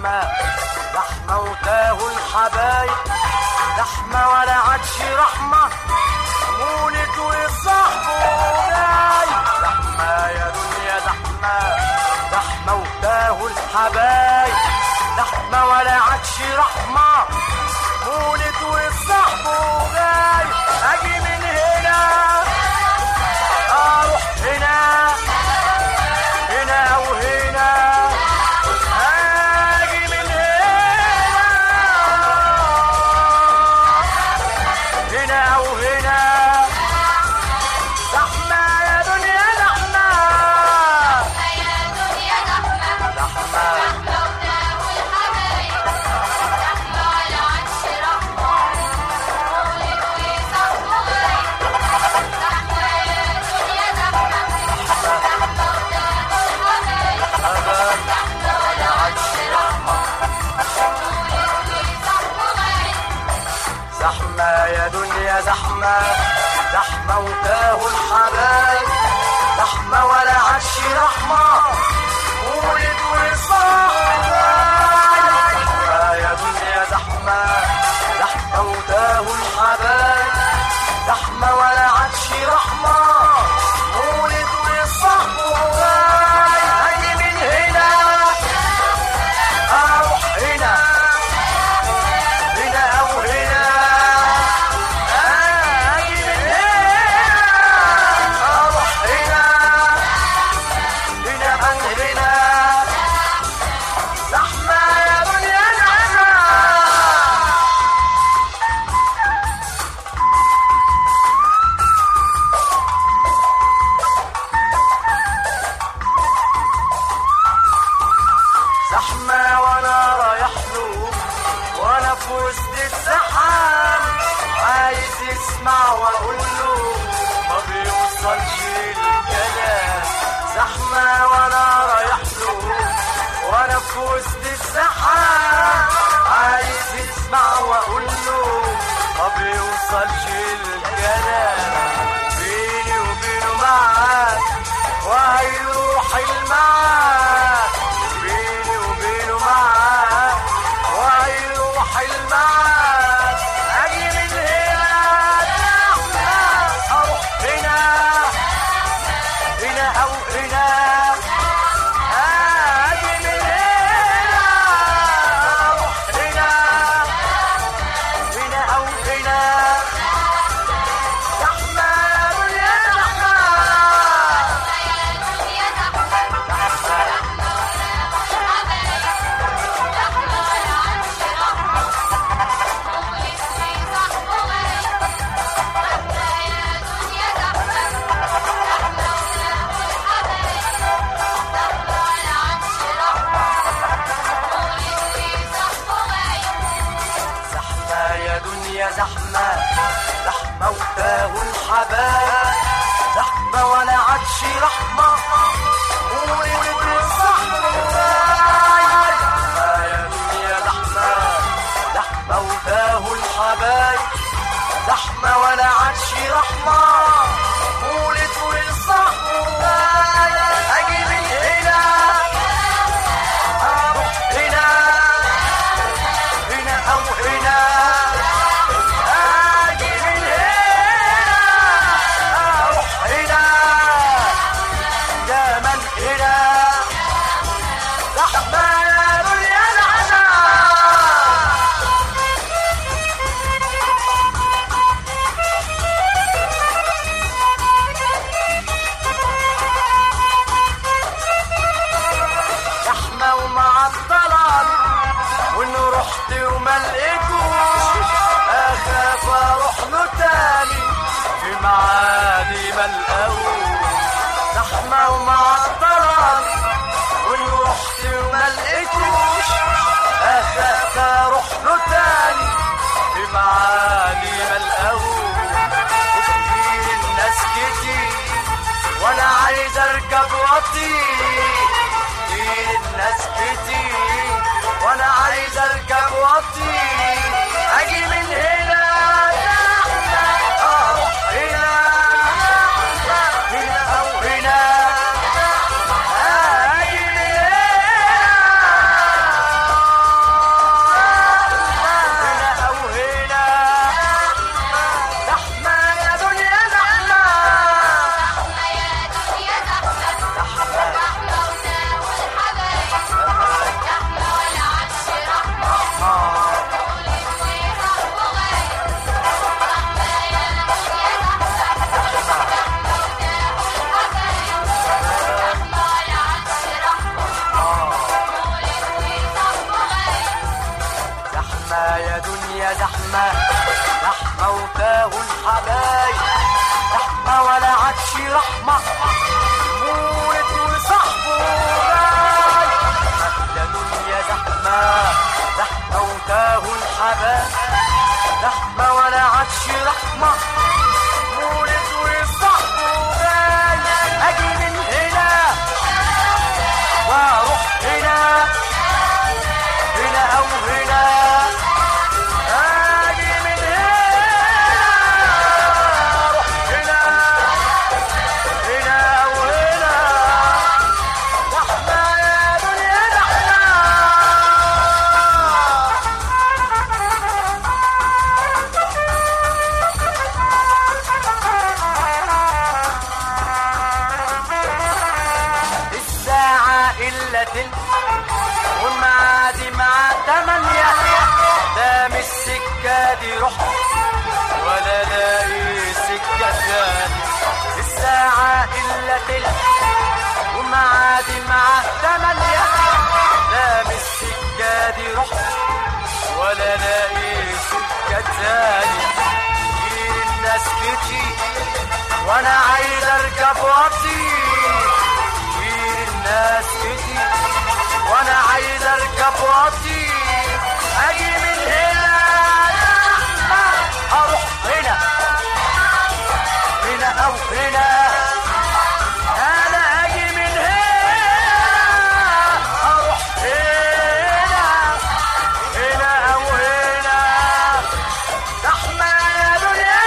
زحمة زحمة وتاهوا الحبايب زحمة ولا عادش رحمة مولد وصاحبه جاي زحمة يا دنيا زحمة زحمة وتاهوا الحبايب زحمة ولا عادش رحمة مولد وصاحبه جاي اجي من هنا اروح هنا هنا وهنا اجي من هنا هنا وهنا زحمة يا دنيا زحمة زحمة ولا عادش رحمة زحمة يا دنيا زحمة زحمة وتاهوا الحبايب زحمة ولا عادش رحمة ولد وصاحب زحمة يا دنيا زحمة زحمة وتاهوا الحبايب زحمة ولا عادش رحمة ولد وصاحب أجي من هنا أروح هنا هنا أو هنا أجي من هنا أروح هنا هنا أو هنا زحمة يا دنيا زحمة زحمة وانا رايح له وانا في وسط الزحام عايز يسمع واقول له ما بيوصلش الكلام زحمة وانا رايح له وانا في وسط الزحام عايز يسمع واقول له ما بيوصلش الكلام بيني وبينه معاك وهيروح المعاد بيني وبينه معاد وهيروح المعاد اجي من هنا اروح هنا هنا او هنا اجي من هنا اروح هنا هنا او هنا زحمة يا دنيا زحمة زحمة يا دنيا زحمة زحمة وتاهوا الحبايب زحمة ولا عادش رحمة ولد الصحبة زحمة يا دنيا زحمة زحمة وتاهوا الحبايب زحمة ولا عادش رحمة ولد الصحبة أجي من هنا أروح هنا هنا أو هنا أجي من هنا أروح هنا يا من هنا زحمة يا دنيا زحمة زحمة ومعطلة وإن رحت وما لقيتوش أخاف أروح له تاني في معادي ما القوش زحمة ومعطلة وإن رحت وما لقيتوش أخاف أروح له تاني في معادي ما القوش وكتير الناس كتير وانا عايز اركب واطير كتير الناس كتير وانا عايز اركب واطير اجي من هنا اروح هنا هنا او هنا اجي من هنا زحمة يا دنيا زحمة زحمة وتاهوا الحبايب زحمة ولا عادش رحمة مولد وصاحبه جاي يا دنيا زحمة زحمة وتاهوا الحبايب زحمة ولا عادش رحمة مولد وصاحبه جاي أجي من هنا واروح هنا هنا او هنا اجي من هنا اروح هنا هنا او هنا زحمه يا دنيا زحمه الساعة إلا تلت ومعادي مع تمانية دام السكة دي رحت ولا لاقي سكة تاني الساعة إلا تلت ومعادي مع تمانية دام السكة دي رحت ولا لاقي سكة تاني كتير الناس كتير وانا عايز اركب واطير كتير الناس كتير وانا عايز اركب واطير اجي من هنا اروح هنا هنا او هنا انا اجي من هنا اروح هنا هنا او هنا زحمه يا دنيا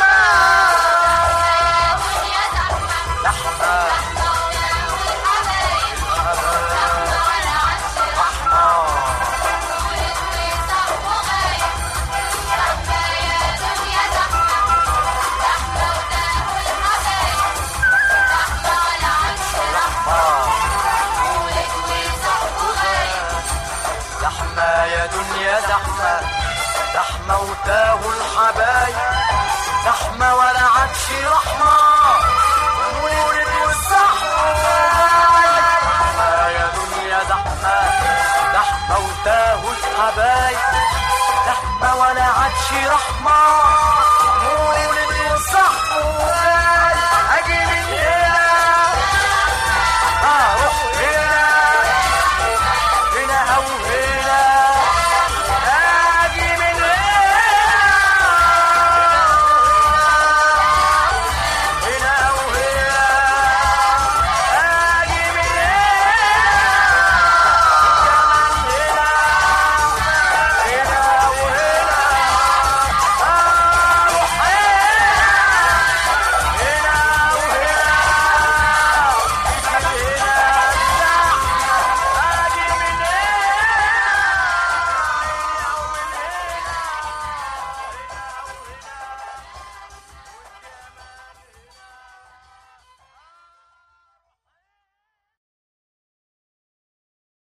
زحمه زحمه زحمة يا دنيا زحمة زحمة وتاهوا الحبايب زحمة ولا عادش رحمة ولد والصحبة زحمة يا دنيا زحمة زحمة وتاهوا الحبايب زحمة ولا عادش رحمة ولد والصحبة